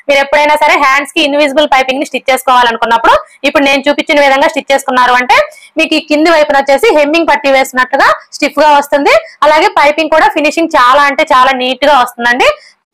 మీరు ఎప్పుడైనా సరే హ్యాండ్స్ కి ఇన్విజిబుల్ పైపింగ్ ని స్టిచ్ చేసుకోవాలనుకున్నప్పుడు ఇప్పుడు నేను చూపించిన విధంగా స్టిచ్ చేసుకున్నారు అంటే మీకు ఈ కింది వైపున వచ్చేసి హెమ్మింగ్ పట్టి వేసినట్టుగా స్టిఫ్ గా వస్తుంది అలాగే పైపింగ్ కూడా ఫినిషింగ్ చాలా అంటే చాలా నీట్ గా వస్తుందండి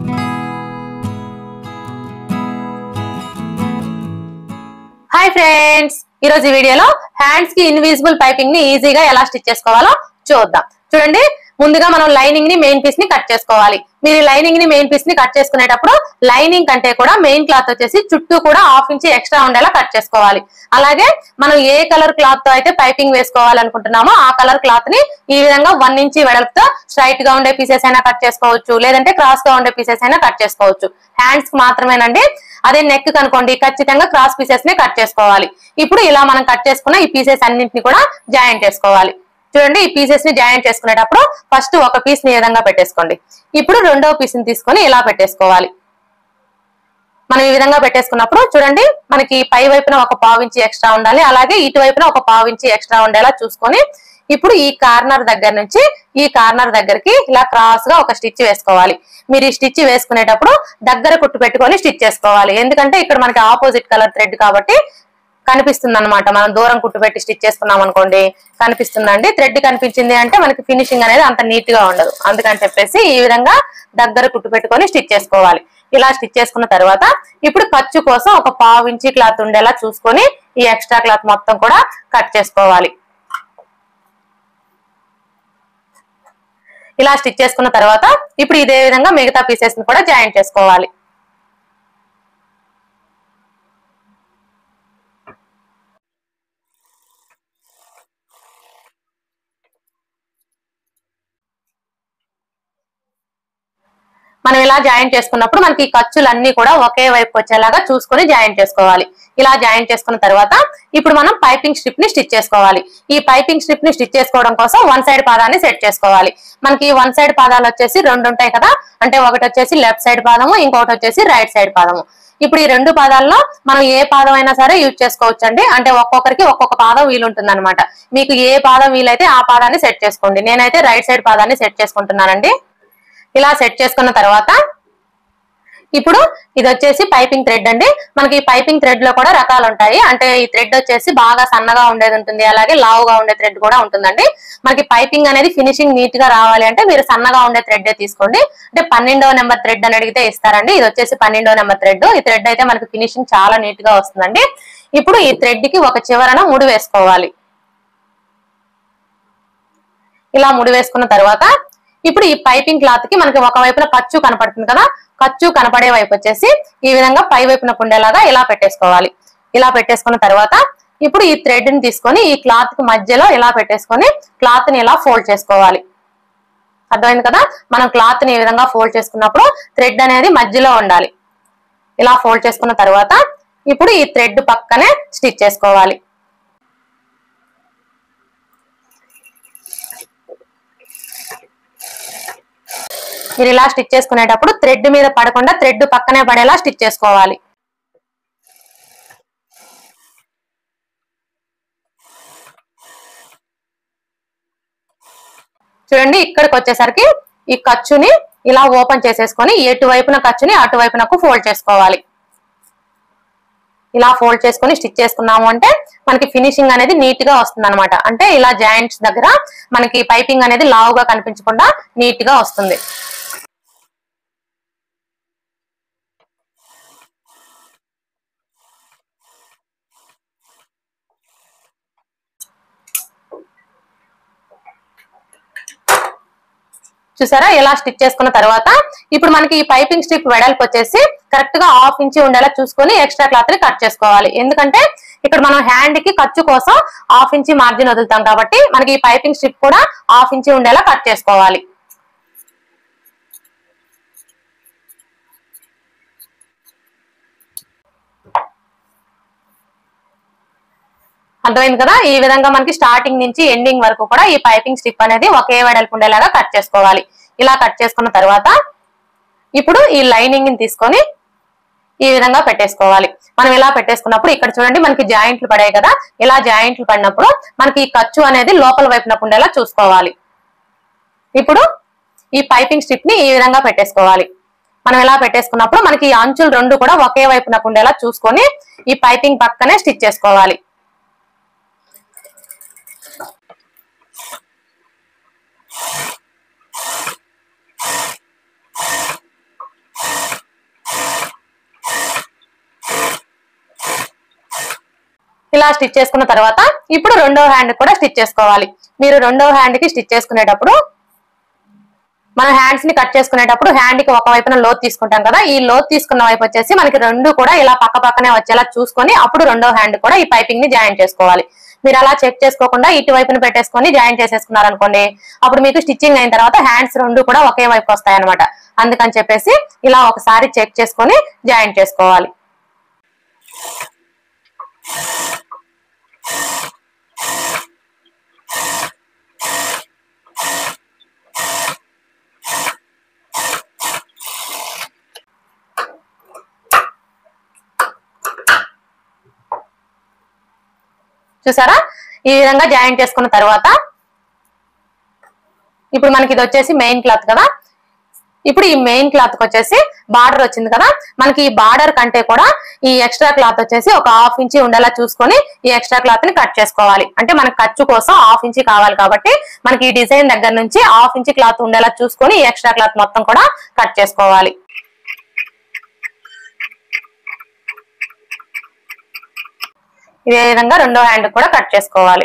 హాయ్ ఫ్రెండ్స్ ఈ రోజు ఈ వీడియోలో హ్యాండ్స్ కి ఇన్విజిబుల్ పైపింగ్ ని ఈజీగా ఎలా స్టిచ్ చేసుకోవాలో చూద్దాం చూడండి ముందుగా మనం లైనింగ్ ని మెయిన్ పీస్ ని కట్ చేసుకోవాలి మీరు ఈ లైనింగ్ ని మెయిన్ పీస్ ని కట్ చేసుకునేటప్పుడు లైనింగ్ కంటే కూడా మెయిన్ క్లాత్ వచ్చేసి చుట్టూ కూడా హాఫ్ ఇంచ్ ఎక్స్ట్రా ఉండేలా కట్ చేసుకోవాలి అలాగే మనం ఏ కలర్ క్లాత్ తో అయితే పైపింగ్ వేసుకోవాలనుకుంటున్నామో ఆ కలర్ క్లాత్ ని ఈ విధంగా వన్ ఇంచ్ వెడల్పుతో స్ట్రైట్ గా ఉండే పీసెస్ అయినా కట్ చేసుకోవచ్చు లేదంటే క్రాస్ గా ఉండే పీసెస్ అయినా కట్ చేసుకోవచ్చు హ్యాండ్స్ కి మాత్రమేనండి అదే నెక్ కనుకోండి ఖచ్చితంగా క్రాస్ పీసెస్ ని కట్ చేసుకోవాలి ఇప్పుడు ఇలా మనం కట్ చేసుకున్న ఈ పీసెస్ అన్నింటిని కూడా జాయింట్ చేసుకోవాలి చూడండి ఈ పీసెస్ ని జాయింట్ చేసుకునేటప్పుడు ఫస్ట్ ఒక పీస్ ని ఈ విధంగా పెట్టేసుకోండి ఇప్పుడు రెండో పీస్ ని తీసుకొని ఇలా పెట్టేసుకోవాలి మనం ఈ విధంగా పెట్టేసుకున్నప్పుడు చూడండి మనకి పై వైపున ఒక పావించి ఎక్స్ట్రా ఉండాలి అలాగే ఇటువైపున ఒక పావించి ఎక్స్ట్రా ఉండేలా చూసుకొని ఇప్పుడు ఈ కార్నర్ దగ్గర నుంచి ఈ కార్నర్ దగ్గరికి ఇలా క్రాస్ గా ఒక స్టిచ్ వేసుకోవాలి మీరు ఈ స్టిచ్ వేసుకునేటప్పుడు దగ్గర కుట్టు పెట్టుకొని స్టిచ్ చేసుకోవాలి ఎందుకంటే ఇక్కడ మనకి ఆపోజిట్ కలర్ థ్రెడ్ కాబట్టి కనిపిస్తుంది అనమాట మనం దూరం కుట్టు పెట్టి స్టిచ్ చేసుకున్నాం అనుకోండి కనిపిస్తుందండి థ్రెడ్ కనిపించింది అంటే మనకి ఫినిషింగ్ అనేది అంత నీట్ గా ఉండదు అందుకని చెప్పేసి ఈ విధంగా దగ్గర కుట్టు పెట్టుకొని స్టిచ్ చేసుకోవాలి ఇలా స్టిచ్ చేసుకున్న తర్వాత ఇప్పుడు ఖర్చు కోసం ఒక పావు ఇంచి క్లాత్ ఉండేలా చూసుకొని ఈ ఎక్స్ట్రా క్లాత్ మొత్తం కూడా కట్ చేసుకోవాలి ఇలా స్టిచ్ చేసుకున్న తర్వాత ఇప్పుడు ఇదే విధంగా మిగతా పీసెస్ ని కూడా జాయింట్ చేసుకోవాలి మనం ఇలా జాయింట్ చేసుకున్నప్పుడు మనకి ఈ ఖర్చులన్నీ కూడా ఒకే వైపు వచ్చేలాగా చూసుకొని జాయింట్ చేసుకోవాలి ఇలా జాయింట్ చేసుకున్న తర్వాత ఇప్పుడు మనం పైపింగ్ స్ట్రిప్ ని స్టిచ్ చేసుకోవాలి ఈ పైపింగ్ స్ట్రిప్ ని స్టిచ్ చేసుకోవడం కోసం వన్ సైడ్ పాదాన్ని సెట్ చేసుకోవాలి మనకి వన్ సైడ్ పాదాలు వచ్చేసి రెండు ఉంటాయి కదా అంటే ఒకటి వచ్చేసి లెఫ్ట్ సైడ్ పాదము ఇంకొకటి వచ్చేసి రైట్ సైడ్ పాదము ఇప్పుడు ఈ రెండు పాదాల్లో మనం ఏ పాదం అయినా సరే యూజ్ చేసుకోవచ్చు అండి అంటే ఒక్కొక్కరికి ఒక్కొక్క పాదం వీలుంటుంది అనమాట మీకు ఏ పాదం వీలైతే ఆ పాదాన్ని సెట్ చేసుకోండి నేనైతే రైట్ సైడ్ పాదాన్ని సెట్ చేసుకుంటున్నానండి ఇలా సెట్ చేసుకున్న తర్వాత ఇప్పుడు ఇది వచ్చేసి పైపింగ్ థ్రెడ్ అండి మనకి ఈ పైపింగ్ థ్రెడ్ లో కూడా రకాలు ఉంటాయి అంటే ఈ థ్రెడ్ వచ్చేసి బాగా సన్నగా ఉండేది ఉంటుంది అలాగే లావుగా ఉండే థ్రెడ్ కూడా ఉంటుందండి మనకి పైపింగ్ అనేది ఫినిషింగ్ నీట్ గా రావాలి అంటే మీరు సన్నగా ఉండే థ్రెడ్ తీసుకోండి అంటే పన్నెండవ నెంబర్ థ్రెడ్ అని అడిగితే ఇస్తారండి ఇది వచ్చేసి పన్నెండవ నెంబర్ థ్రెడ్ ఈ థ్రెడ్ అయితే మనకి ఫినిషింగ్ చాలా నీట్ గా వస్తుందండి ఇప్పుడు ఈ థ్రెడ్ కి ఒక చివరన ముడి వేసుకోవాలి ఇలా ముడి వేసుకున్న తర్వాత ఇప్పుడు ఈ పైపింగ్ క్లాత్ కి మనకి ఒక వైపున ఖర్చు కనపడుతుంది కదా ఖర్చు కనపడే వైపు వచ్చేసి ఈ విధంగా పై వైపున ఉండేలాగా ఇలా పెట్టేసుకోవాలి ఇలా పెట్టేసుకున్న తర్వాత ఇప్పుడు ఈ థ్రెడ్ ని తీసుకొని ఈ క్లాత్ కి మధ్యలో ఇలా పెట్టేసుకొని క్లాత్ ని ఇలా ఫోల్డ్ చేసుకోవాలి అర్థమైంది కదా మనం క్లాత్ ని ఈ విధంగా ఫోల్డ్ చేసుకున్నప్పుడు థ్రెడ్ అనేది మధ్యలో ఉండాలి ఇలా ఫోల్డ్ చేసుకున్న తర్వాత ఇప్పుడు ఈ థ్రెడ్ పక్కనే స్టిచ్ చేసుకోవాలి మీరు ఇలా స్టిచ్ చేసుకునేటప్పుడు థ్రెడ్ మీద పడకుండా థ్రెడ్ పక్కనే పడేలా స్టిచ్ చేసుకోవాలి చూడండి ఇక్కడికి వచ్చేసరికి ఈ ఖర్చుని ఇలా ఓపెన్ చేసేసుకొని ఎటువైపున ఖర్చుని అటువైపునకు ఫోల్డ్ చేసుకోవాలి ఇలా ఫోల్డ్ చేసుకొని స్టిచ్ చేసుకున్నాము అంటే మనకి ఫినిషింగ్ అనేది నీట్ గా వస్తుంది అనమాట అంటే ఇలా జాయింట్స్ దగ్గర మనకి పైపింగ్ అనేది లావుగా కనిపించకుండా నీట్ గా వస్తుంది చూసారా ఇలా స్టిచ్ చేసుకున్న తర్వాత ఇప్పుడు మనకి ఈ పైపింగ్ స్ట్రిప్ వెడల్పు వచ్చేసి కరెక్ట్ గా హాఫ్ ఇంచ్ ఉండేలా చూసుకొని ఎక్స్ట్రా క్లాత్ ని కట్ చేసుకోవాలి ఎందుకంటే ఇక్కడ మనం హ్యాండ్ కి ఖర్చు కోసం హాఫ్ ఇంచ్ మార్జిన్ వదులుతాం కాబట్టి మనకి ఈ పైపింగ్ స్ట్రిప్ కూడా హాఫ్ ఇంచ్ ఉండేలా కట్ చేసుకోవాలి అర్థమైంది కదా ఈ విధంగా మనకి స్టార్టింగ్ నుంచి ఎండింగ్ వరకు కూడా ఈ పైపింగ్ స్ట్రిప్ అనేది ఒకే వెడల్పు ఉండేలాగా కట్ చేసుకోవాలి ఇలా కట్ చేసుకున్న తర్వాత ఇప్పుడు ఈ లైనింగ్ ని తీసుకొని ఈ విధంగా పెట్టేసుకోవాలి మనం ఇలా పెట్టేసుకున్నప్పుడు ఇక్కడ చూడండి మనకి జాయింట్లు పడాయి కదా ఇలా జాయింట్లు పడినప్పుడు మనకి ఈ ఖర్చు అనేది లోపల వైపున ఉండేలా చూసుకోవాలి ఇప్పుడు ఈ పైపింగ్ స్ట్రిప్ ని ఈ విధంగా పెట్టేసుకోవాలి మనం ఇలా పెట్టేసుకున్నప్పుడు మనకి ఈ అంచులు రెండు కూడా ఒకే వైపునకు ఉండేలా చూసుకొని ఈ పైపింగ్ పక్కనే స్టిచ్ చేసుకోవాలి ఇలా స్టిచ్ చేసుకున్న తర్వాత ఇప్పుడు రెండో హ్యాండ్ కూడా స్టిచ్ చేసుకోవాలి మీరు రెండో హ్యాండ్ కి స్టిచ్ చేసుకునేటప్పుడు మన హ్యాండ్స్ ని కట్ చేసుకునేటప్పుడు హ్యాండ్ కి ఒక వైపున లోత్ తీసుకుంటాం కదా ఈ లోత్ తీసుకున్న వైపు వచ్చేసి మనకి రెండు కూడా ఇలా పక్క పక్కనే వచ్చేలా చూసుకొని అప్పుడు రెండో హ్యాండ్ కూడా ఈ పైపింగ్ ని జాయిన్ చేసుకోవాలి మీరు అలా చెక్ చేసుకోకుండా ఇటు వైపున పెట్టేసుకొని జాయిన్ చేసేసుకున్నారు అనుకోండి అప్పుడు మీకు స్టిచ్చింగ్ అయిన తర్వాత హ్యాండ్స్ రెండు కూడా ఒకే వైపు వస్తాయి అనమాట అందుకని చెప్పేసి ఇలా ఒకసారి చెక్ చేసుకొని జాయిన్ చేసుకోవాలి చూసారా ఈ విధంగా జాయిన్ చేసుకున్న తర్వాత ఇప్పుడు మనకి ఇది వచ్చేసి మెయిన్ క్లాత్ కదా ఇప్పుడు ఈ మెయిన్ క్లాత్ కి వచ్చేసి బార్డర్ వచ్చింది కదా మనకి ఈ బార్డర్ కంటే కూడా ఈ ఎక్స్ట్రా క్లాత్ వచ్చేసి ఒక హాఫ్ ఇంచి ఉండేలా చూసుకొని ఈ ఎక్స్ట్రా క్లాత్ ని కట్ చేసుకోవాలి అంటే మనకి ఖర్చు కోసం హాఫ్ ఇంచి కావాలి కాబట్టి మనకి ఈ డిజైన్ దగ్గర నుంచి హాఫ్ ఇంచి క్లాత్ ఉండేలా చూసుకొని ఈ ఎక్స్ట్రా క్లాత్ మొత్తం కూడా కట్ చేసుకోవాలి ఇదే విధంగా రెండో హ్యాండ్ కూడా కట్ చేసుకోవాలి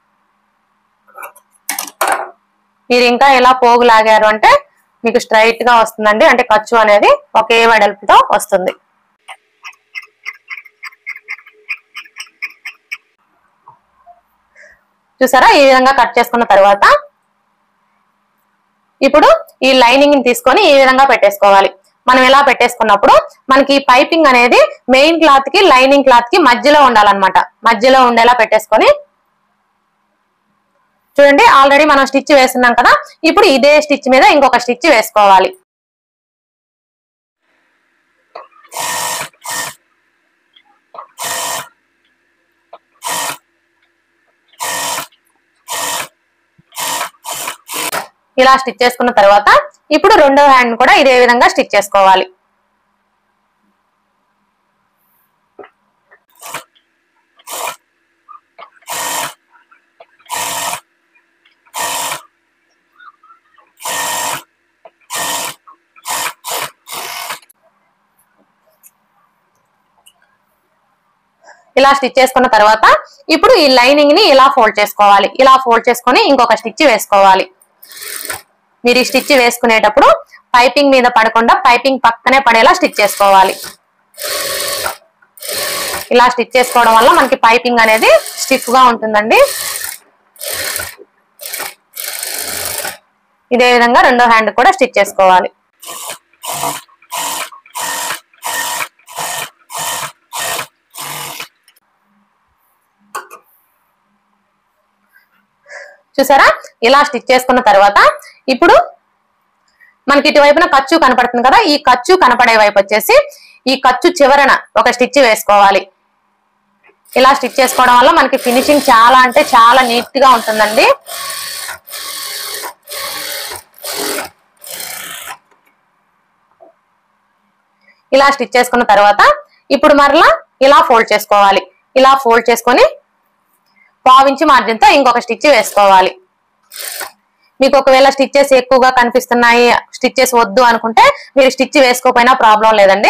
మీరు ఇంకా ఇలా పోగు లాగారు అంటే మీకు స్ట్రైట్ గా వస్తుందండి అంటే ఖర్చు అనేది ఒకే వెడల్పుతో వస్తుంది చూసారా ఈ విధంగా కట్ చేసుకున్న తర్వాత ఇప్పుడు ఈ లైనింగ్ ని తీసుకొని ఈ విధంగా పెట్టేసుకోవాలి మనం ఎలా పెట్టేసుకున్నప్పుడు మనకి పైపింగ్ అనేది మెయిన్ క్లాత్ కి లైనింగ్ క్లాత్ కి మధ్యలో ఉండాలన్నమాట మధ్యలో ఉండేలా పెట్టేసుకొని చూడండి ఆల్రెడీ మనం స్టిచ్ వేస్తున్నాం కదా ఇప్పుడు ఇదే స్టిచ్ మీద ఇంకొక స్టిచ్ వేసుకోవాలి ఇలా స్టిచ్ చేసుకున్న తర్వాత ఇప్పుడు రెండో హ్యాండ్ కూడా ఇదే విధంగా స్టిచ్ చేసుకోవాలి ఇలా స్టిచ్ చేసుకున్న తర్వాత ఇప్పుడు ఈ లైనింగ్ ని ఇలా ఫోల్డ్ చేసుకోవాలి ఇలా ఫోల్డ్ చేసుకొని ఇంకొక స్టిచ్ వేసుకోవాలి మీరు ఈ స్టిచ్ వేసుకునేటప్పుడు పైపింగ్ మీద పడకుండా పైపింగ్ పక్కనే పడేలా స్టిచ్ చేసుకోవాలి ఇలా స్టిచ్ చేసుకోవడం వల్ల మనకి పైపింగ్ అనేది స్టిఫ్ గా ఉంటుందండి ఇదే విధంగా రెండో హ్యాండ్ కూడా స్టిచ్ చేసుకోవాలి చూసారా ఇలా స్టిచ్ చేసుకున్న తర్వాత ఇప్పుడు మనకి ఇటువైపున ఖర్చు కనపడుతుంది కదా ఈ ఖర్చు కనపడే వైపు వచ్చేసి ఈ ఖర్చు చివరన ఒక స్టిచ్ వేసుకోవాలి ఇలా స్టిచ్ చేసుకోవడం వల్ల మనకి ఫినిషింగ్ చాలా అంటే చాలా నీట్ గా ఉంటుందండి ఇలా స్టిచ్ చేసుకున్న తర్వాత ఇప్పుడు మరలా ఇలా ఫోల్డ్ చేసుకోవాలి ఇలా ఫోల్డ్ చేసుకొని పావించి మార్జిన్ తో ఇంకొక స్టిచ్ వేసుకోవాలి మీకు ఒకవేళ స్టిచ్చెస్ ఎక్కువగా కనిపిస్తున్నాయి స్టిచ్చెస్ వద్దు అనుకుంటే మీరు స్టిచ్ వేసుకోకపోయినా ప్రాబ్లం లేదండి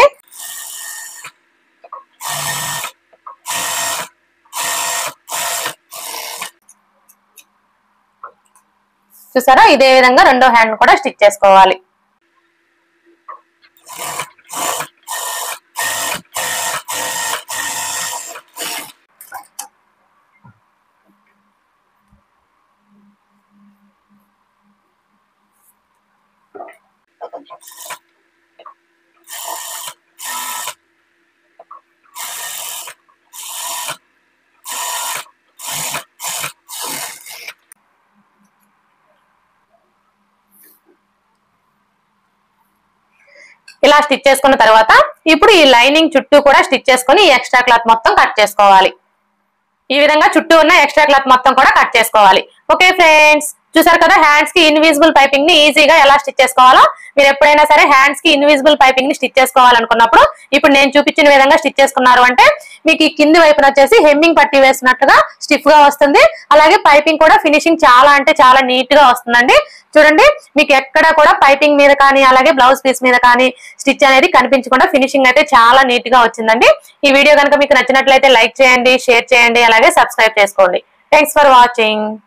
చూసారా ఇదే విధంగా రెండో హ్యాండ్ కూడా స్టిచ్ చేసుకోవాలి ఇలా స్టిచ్ చేసుకున్న తర్వాత ఇప్పుడు ఈ లైనింగ్ చుట్టూ కూడా స్టిచ్ చేసుకొని ఈ ఎక్స్ట్రా క్లాత్ మొత్తం కట్ చేసుకోవాలి ఈ విధంగా చుట్టూ ఉన్న ఎక్స్ట్రా క్లాత్ మొత్తం కూడా కట్ చేసుకోవాలి ఓకే ఫ్రెండ్స్ చూసారు కదా హ్యాండ్స్ కి ఇన్విజిబుల్ పైపింగ్ ని ఈజీగా ఎలా స్టిచ్ చేసుకోవాలో మీరు ఎప్పుడైనా సరే హ్యాండ్స్ కి ఇన్విజిబుల్ పైపింగ్ ని స్టిచ్ చేసుకోవాలనుకున్నప్పుడు ఇప్పుడు నేను చూపించిన విధంగా స్టిచ్ చేసుకున్నారు అంటే మీకు ఈ కింది వైపున వచ్చేసి హెమ్మింగ్ పట్టి వేసినట్టుగా స్టిఫ్ గా వస్తుంది అలాగే పైపింగ్ కూడా ఫినిషింగ్ చాలా అంటే చాలా నీట్ గా వస్తుందండి చూడండి మీకు ఎక్కడ కూడా పైపింగ్ మీద కానీ అలాగే బ్లౌజ్ పీస్ మీద కానీ స్టిచ్ అనేది కనిపించకుండా ఫినిషింగ్ అయితే చాలా నీట్ గా వచ్చిందండి ఈ వీడియో కనుక మీకు నచ్చినట్లయితే లైక్ చేయండి షేర్ చేయండి అలాగే సబ్స్క్రైబ్ చేసుకోండి థ్యాంక్స్ ఫర్ వాచింగ్